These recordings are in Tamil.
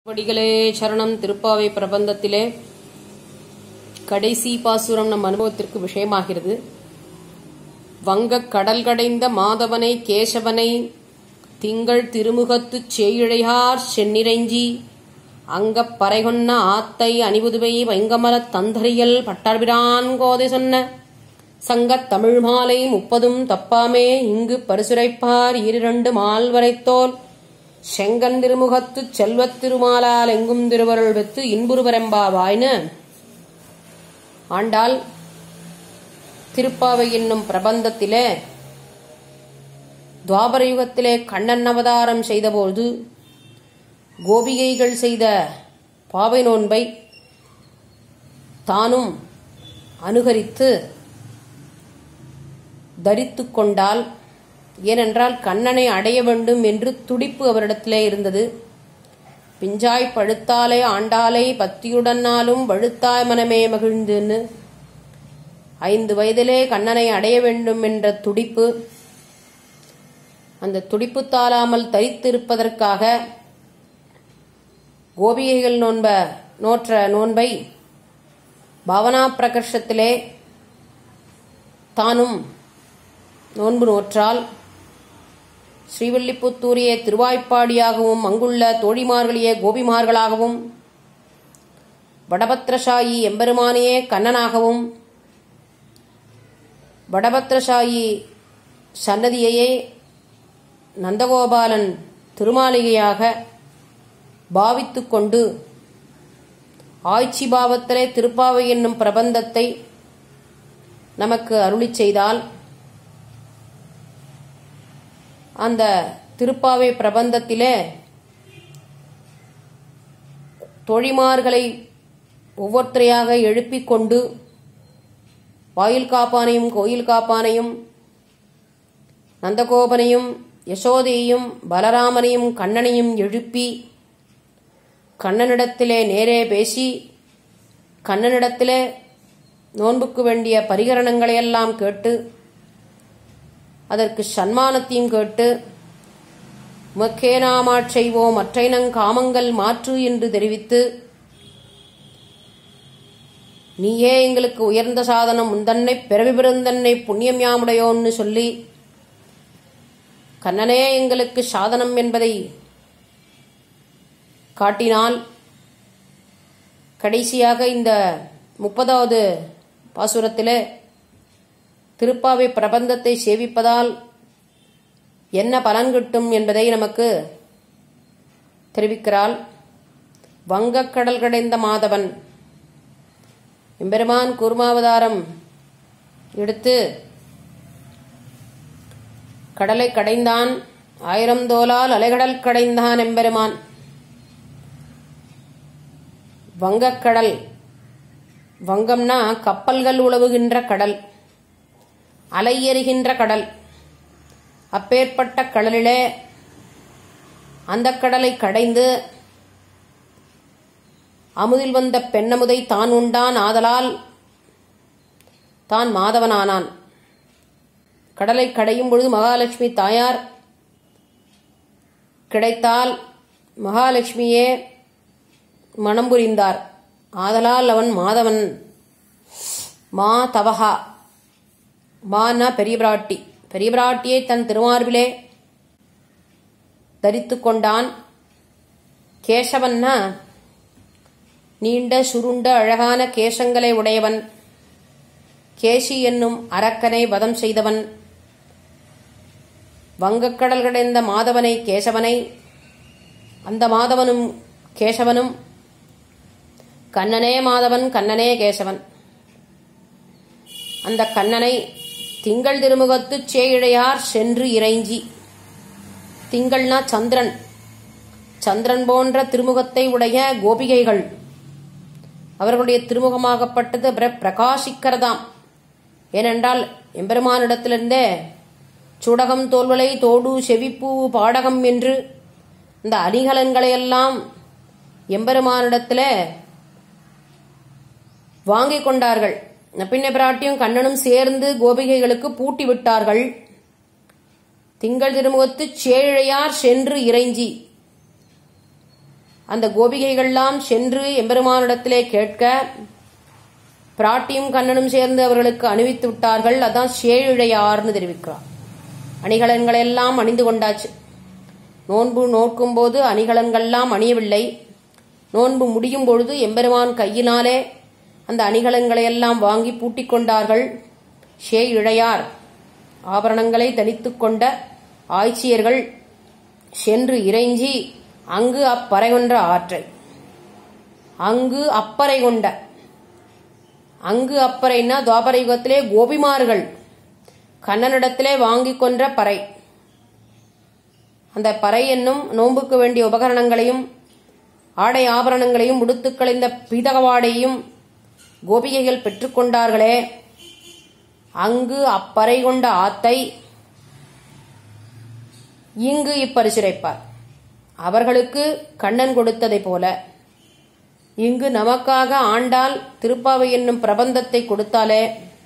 வடிகளே சரணம் திருப்பாவை பிரபந்தத்திலே கடைசி பாசுரம் நம் அனுபவத்திற்கு விஷயமாகிறது வங்கக் கடல் கடைந்த மாதவனை கேசவனை திங்கள் திருமுகத்துச் சேயிழையார் செந்நிறைஞ்சி அங்கப் பறைகொன்ன ஆத்தை அணிபுதுவை வைங்கமலத் தந்தரியல் பட்டார்பிரான் கோதை சொன்ன சங்கத் தமிழ் மாலை முப்பதும் தப்பாமே இங்கு பரிசுரைப்பார் ஈரிரண்டு மால் வரைத்தோல் செங்கன் திருமுகத்துச் செல்வத் திருமாலால் எங்கும் திருவருள் வெத்து இன்புருவரெம்பாவாய்னு ஆண்டாள் திருப்பாவை என்னும் பிரபந்தத்திலே துவாபர யுகத்திலே கண்ணன் அவதாரம் செய்தபோது கோபிகைகள் செய்த பாவை நோன்பை தானும் அனுகரித்து தரித்துக் கொண்டால் ஏனென்றால் கண்ணனை அடைய வேண்டும் என்று துடிப்பு அவரிடத்திலே இருந்தது பிஞ்சாய் பழுத்தாலே ஆண்டாலே பத்தியுடனாலும் வழுத்தாய் மனமே மகிழ்ந்துன்னு ஐந்து வயதிலே கண்ணனை அடைய வேண்டும் என்ற துடிப்பு அந்த துடிப்பு தாளாமல் தரித்திருப்பதற்காக கோபிகைகள் நோன்ப நோற்ற நோன்பை பாவனா பிரகர்ஷத்திலே தானும் நோன்பு நோற்றால் ஸ்ரீவில்லிபுத்தூரியே திருவாய்ப்பாடியாகவும் அங்குள்ள தோழிமார்களையே கோபிமார்களாகவும் வடபத்ரசாயி எம்பெருமானையே கண்ணனாகவும் வடபத்ரசாயி சன்னதியையே நந்தகோபாலன் திருமாளிகையாக பாவித்துக் கொண்டு ஆய்ச்சி பாவத்திலே திருப்பாவை என்னும் பிரபந்தத்தை நமக்கு அருளிச் செய்தால் அந்த திருப்பாவை பிரபந்தத்திலே தோழிமார்களை ஒவ்வொருத்தரையாக எழுப்பிக் கொண்டு வாயில் காப்பானையும் கோயில் காப்பானையும் நந்தகோபனையும் யசோதையையும் பலராமனையும் கண்ணனையும் எழுப்பி கண்ணனிடத்திலே நேரே பேசி கண்ணனிடத்திலே நோன்புக்கு வேண்டிய பரிகரணங்களையெல்லாம் கேட்டு அதற்கு சன்மானத்தையும் கேட்டு உமக்கே நாமாட் செய்வோம் மற்றைனங் காமங்கள் மாற்று என்று தெரிவித்து நீயே எங்களுக்கு உயர்ந்த சாதனம் முந்தன்னை பிறவி பிறந்தன்னை புண்ணியம் யாமுடையோன்னு சொல்லி கண்ணனே எங்களுக்கு சாதனம் என்பதை காட்டினால் கடைசியாக இந்த முப்பதாவது பாசுரத்திலே திருப்பாவை பிரபந்தத்தை சேவிப்பதால் என்ன பலன் கிட்டும் என்பதை நமக்கு தெரிவிக்கிறாள் வங்கக்கடல் கடைந்த மாதவன் எம்பெருமான் கூர்மாவதாரம் எடுத்து கடலை கடைந்தான் ஆயிரம் தோலால் அலைகடல் கடைந்தான் எம்பெருமான் வங்கக்கடல் வங்கம்னா கப்பல்கள் உழவுகின்ற கடல் அலையெறிகின்ற கடல் அப்பேற்பட்ட கடலிலே அந்த கடலை கடைந்து அமுதில் வந்த பெண்ணமுதை தான் உண்டான் ஆதலால் தான் மாதவனானான் கடலை கடையும் பொழுது மகாலட்சுமி தாயார் கிடைத்தால் மகாலட்சுமியே மனம் புரிந்தார் ஆதலால் அவன் மாதவன் மா தவஹா மானா பெரிய பிராட்டி பெரிய பிராட்டியை தன் திருமார்பிலே தரித்து கொண்டான் கேசவன்னா நீண்ட சுருண்ட அழகான கேசங்களை உடையவன் கேசி என்னும் அரக்கனை வதம் செய்தவன் வங்கக்கடல் கடைந்த மாதவனை கேசவனை அந்த மாதவனும் கேசவனும் கண்ணனே மாதவன் கண்ணனே கேசவன் அந்த கண்ணனை திங்கள் திருமுகத்து சேயிழையார் சென்று இறைஞ்சி திங்கள்னா சந்திரன் சந்திரன் போன்ற திருமுகத்தை உடைய கோபிகைகள் அவர்களுடைய திருமுகமாகப்பட்டது பிரகாசிக்கிறதாம் ஏனென்றால் எம்பெருமானிடத்திலிருந்தே சுடகம் தோல்வலை தோடு செவிப்பூ பாடகம் என்று இந்த அணிகலன்களையெல்லாம் எம்பெருமானிடத்தில் வாங்கிக் கொண்டார்கள் நப்பின்ன பிராட்டியும் கண்ணனும் சேர்ந்து கோபிகைகளுக்கு பூட்டி விட்டார்கள் திங்கள் திருமுகத்து சேழையார் சென்று இறைஞ்சி அந்த கோபிகைகள்லாம் சென்று எம்பெருமானிடத்திலே கேட்க பிராட்டியும் கண்ணனும் சேர்ந்து அவர்களுக்கு அணிவித்து விட்டார்கள் அதான் சேழிழையார்னு தெரிவிக்கிறார் அணிகலன்களெல்லாம் அணிந்து கொண்டாச்சு நோன்பு நோக்கும் போது அணிகலன்கள்லாம் அணியவில்லை நோன்பு முடியும் பொழுது எம்பெருமான் கையினாலே அந்த அணிகலன்களை எல்லாம் வாங்கி பூட்டிக் கொண்டார்கள் ஷே இழையார் ஆபரணங்களை தனித்துக் கொண்ட ஆய்ச்சியர்கள் சென்று இறைஞ்சி அங்கு அப்பறை கொன்ற ஆற்றை அங்கு அப்பறை கொண்ட அங்கு அப்பறைன்னா துவாபர யுகத்திலே கோபிமார்கள் கண்ணனிடத்திலே வாங்கி கொன்ற பறை அந்த பறை என்னும் நோன்புக்கு வேண்டிய உபகரணங்களையும் ஆடை ஆபரணங்களையும் உடுத்துக் களைந்த பீதகவாடையும் கோபிகைகள் பெற்றுக்கொண்டார்களே அங்கு அப்பறை கொண்ட ஆத்தை இங்கு இப்பரிசுரைப்பார் அவர்களுக்கு கண்ணன் கொடுத்ததைப் போல இங்கு நமக்காக ஆண்டால் திருப்பாவை என்னும் பிரபந்தத்தை கொடுத்தாலே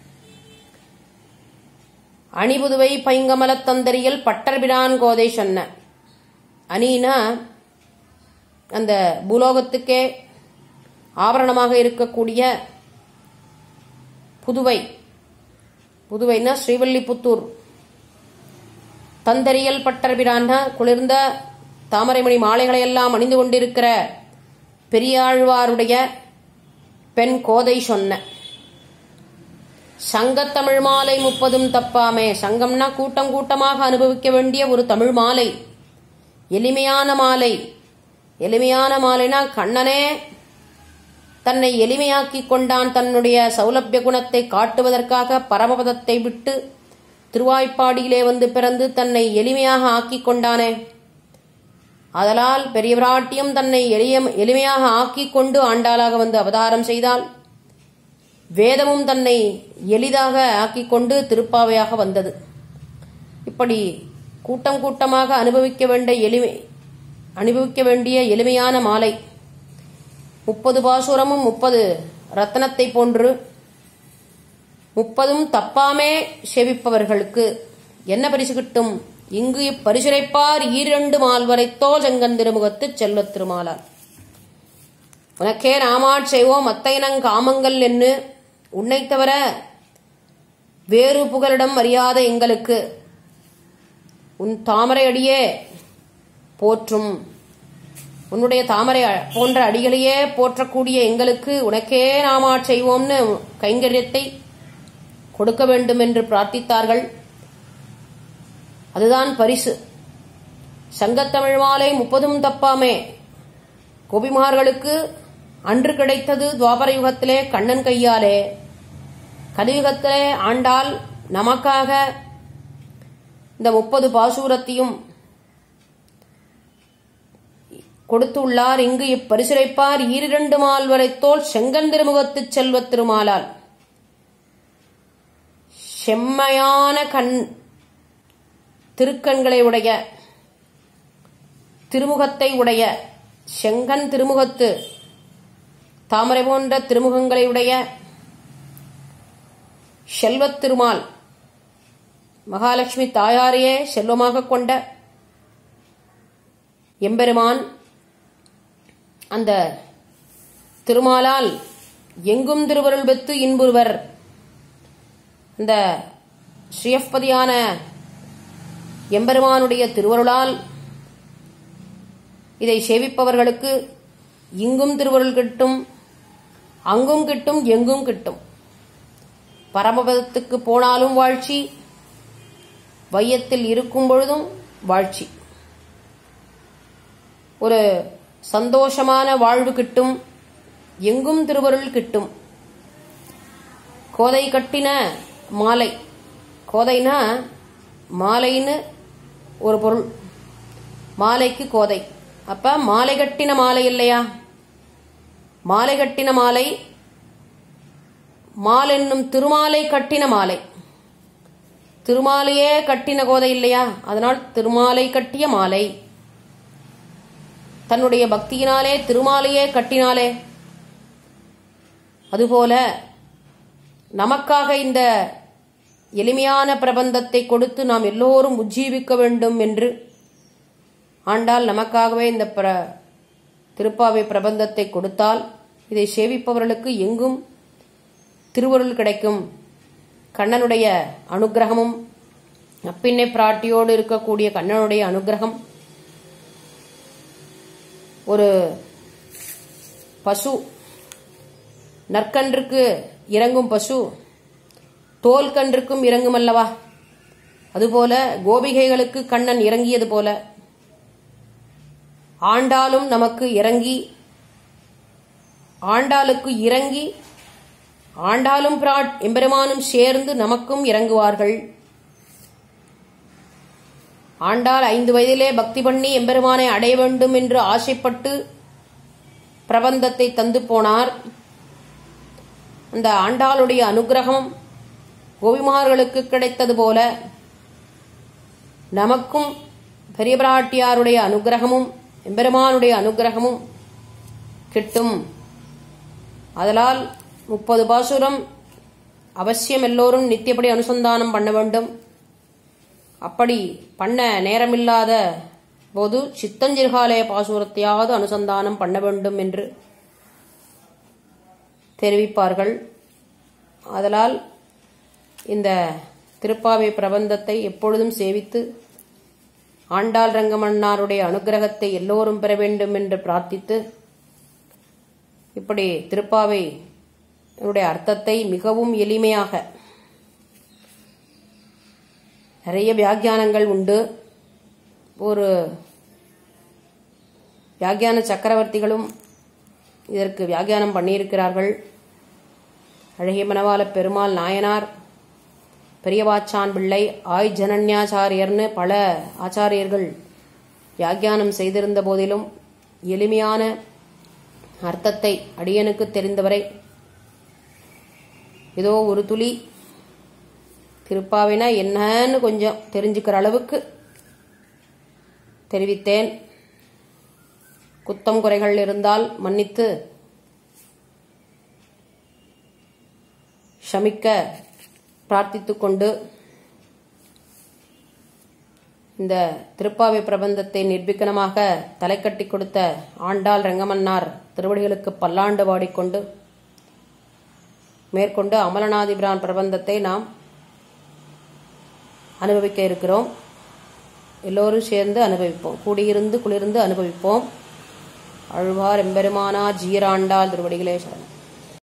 அணிபுதுவை பைங்கமலத் தந்தரியல் பட்டர்பிரான் கோதை சொன்ன அணினா அந்த பூலோகத்துக்கே ஆபரணமாக இருக்கக்கூடிய புதுவை புதுவைனா ஸ்ரீவல்லிபுத்தூர் தந்தரியல் பட்டர்பிரான்னா குளிர்ந்த தாமரைமணி மாலைகளை எல்லாம் அணிந்து கொண்டிருக்கிற பெரியாழ்வாருடைய பெண் கோதை சொன்ன சங்கத்தமிழ் மாலை முப்பதும் தப்பாமே சங்கம்னா கூட்டம் கூட்டமாக அனுபவிக்க வேண்டிய ஒரு தமிழ் மாலை எளிமையான மாலை எளிமையான மாலைனா கண்ணனே தன்னை எளிமையாக்கி கொண்டான் தன்னுடைய சௌலபிய குணத்தை காட்டுவதற்காக பரமபதத்தை விட்டு திருவாய்ப்பாடியிலே வந்து பிறந்து தன்னை எளிமையாக ஆக்கி கொண்டானே அதலால் பெரிய பிராட்டியும் தன்னை எளிய எளிமையாக ஆக்கிக் கொண்டு ஆண்டாளாக வந்து அவதாரம் செய்தால் வேதமும் தன்னை எளிதாக ஆக்கிக் கொண்டு திருப்பாவையாக வந்தது இப்படி கூட்டம் கூட்டமாக அனுபவிக்க வேண்டிய எளிமை அனுபவிக்க வேண்டிய எளிமையான மாலை முப்பது பாசுரமும் முப்பது ரத்தனத்தை போன்று முப்பதும் தப்பாமே செவிப்பவர்களுக்கு என்ன பரிசு கிட்டும் இங்கு இப்பரிசுரைப்பார் ஈரண்டு மால்வரைத்தோல் செங்கன் திருமுகத்துச் செல்வத் திருமாலால் உனக்கே நாமாட் செய்வோம் அத்தைனங் காமங்கள் என்று உன்னைத் தவிர வேறு புகலிடம் அறியாத எங்களுக்கு உன் தாமரை அடியே போற்றும் உன்னுடைய தாமரை போன்ற அடிகளையே போற்றக்கூடிய எங்களுக்கு உனக்கே நாமாட் செய்வோம்னு கைங்கரியத்தை கொடுக்க வேண்டும் என்று பிரார்த்தித்தார்கள் அதுதான் பரிசு சங்கத்தமிழ் மாலை முப்பதும் தப்பாமே கோபிமார்களுக்கு அன்று கிடைத்தது துவாபர யுகத்திலே கண்ணன் கையாலே கலியுகத்திலே ஆண்டால் நமக்காக இந்த முப்பது பாசூரத்தையும் கொடுத்துள்ளார் இங்கு இப்பரிசுரைப்பார் ஈரிரண்டு மால் வரைத்தோல் செங்கன் திருமுகத்துச் செல்வத் திருமாலால் செம்மையான கண் திருக்கண்களை உடைய திருமுகத்தை உடைய செங்கன் திருமுகத்து தாமரை போன்ற திருமுகங்களை உடைய செல்வத் திருமால் மகாலட்சுமி தாயாரையே செல்வமாக கொண்ட எம்பெருமான் அந்த திருமாலால் எங்கும் திருவருள் பெத்து இன்புறுவர் இந்த ஸ்ரீயப்பதியான எம்பெருமானுடைய திருவருளால் இதை சேவிப்பவர்களுக்கு இங்கும் திருவருள் கிட்டும் அங்கும் கிட்டும் எங்கும் கிட்டும் பரமபதத்துக்கு போனாலும் வாழ்ச்சி வையத்தில் இருக்கும் பொழுதும் வாழ்ச்சி ஒரு சந்தோஷமான வாழ்வு கிட்டும் எங்கும் திருவருள் கிட்டும் கோதை கட்டின மாலை கோதைனா மாலைன்னு ஒரு பொருள் மாலைக்கு கோதை அப்ப மாலை கட்டின மாலை இல்லையா மாலை கட்டின மாலை மால் என்னும் திருமாலை கட்டின மாலை திருமாலையே கட்டின கோதை இல்லையா அதனால் திருமாலை கட்டிய மாலை தன்னுடைய பக்தியினாலே திருமாலையே கட்டினாலே அதுபோல நமக்காக இந்த எளிமையான பிரபந்தத்தை கொடுத்து நாம் எல்லோரும் உஜ்ஜீவிக்க வேண்டும் என்று ஆண்டால் நமக்காகவே இந்த பிர திருப்பாவை பிரபந்தத்தை கொடுத்தால் இதை சேவிப்பவர்களுக்கு எங்கும் திருவருள் கிடைக்கும் கண்ணனுடைய அனுக்கிரகமும் அப்பின்னை பிராட்டியோடு இருக்கக்கூடிய கண்ணனுடைய அனுக்கிரகம் ஒரு பசு நற்கன்றுக்கு இறங்கும் பசு தோல் கன்றுக்கும் இறங்கும் அல்லவா அதுபோல கோபிகைகளுக்கு கண்ணன் இறங்கியது போல ஆண்டாலும் நமக்கு இறங்கி ஆண்டாளுக்கு இறங்கி ஆண்டாலும் பிராட் எம்பெருமானும் சேர்ந்து நமக்கும் இறங்குவார்கள் ஆண்டாள் ஐந்து வயதிலே பக்தி பண்ணி எம்பெருமானை அடைய வேண்டும் என்று ஆசைப்பட்டு பிரபந்தத்தை தந்து போனார் அந்த ஆண்டாளுடைய அனுகிரகம் கோபிமார்களுக்கு கிடைத்தது போல நமக்கும் பெரிய பிராட்டியாருடைய அனுகிரகமும் எம்பெருமானுடைய அனுகிரகமும் கிட்டும் அதனால் முப்பது பாசுரம் அவசியம் எல்லோரும் நித்தியப்படி அனுசந்தானம் பண்ண வேண்டும் அப்படி பண்ண நேரமில்லாத போது சித்தஞ்சிறுகாலய பாசுரத்தையாவது அனுசந்தானம் பண்ண வேண்டும் என்று தெரிவிப்பார்கள் அதனால் இந்த திருப்பாவை பிரபந்தத்தை எப்பொழுதும் சேவித்து ஆண்டாள் ரங்கமன்னாருடைய அனுகிரகத்தை எல்லோரும் பெற வேண்டும் என்று பிரார்த்தித்து இப்படி திருப்பாவை உடைய அர்த்தத்தை மிகவும் எளிமையாக நிறைய வியாக்கியானங்கள் உண்டு ஒரு வியாக்கியான சக்கரவர்த்திகளும் இதற்கு வியாக்கியானம் பண்ணியிருக்கிறார்கள் அழகிய மணவாள பெருமாள் நாயனார் பெரியவாச்சான் பிள்ளை ஆய் ஜனன்யாச்சாரியர்னு பல ஆச்சாரியர்கள் வியாக்கியானம் செய்திருந்த போதிலும் எளிமையான அர்த்தத்தை அடியனுக்கு தெரிந்தவரை ஏதோ ஒரு துளி திருப்பாவினா என்னன்னு கொஞ்சம் தெரிஞ்சுக்கிற அளவுக்கு தெரிவித்தேன் குத்தம் குறைகள் இருந்தால் மன்னித்து ஷமிக்க பிரார்த்தித்துக் கொண்டு இந்த திருப்பாவை பிரபந்தத்தை நிர்பிக்கனமாக தலைக்கட்டி கொடுத்த ஆண்டாள் ரங்கமன்னார் திருவடிகளுக்கு பல்லாண்டு பாடிக்கொண்டு மேற்கொண்டு அமலநாதிபிரான் பிரபந்தத்தை நாம் அனுபவிக்க இருக்கிறோம் எல்லோரும் சேர்ந்து அனுபவிப்போம் கூடியிருந்து குளிர்ந்து அனுபவிப்போம் அழ்வார் எம்பெருமானா ஜீராண்டாள் திருவடிகளே சரணம்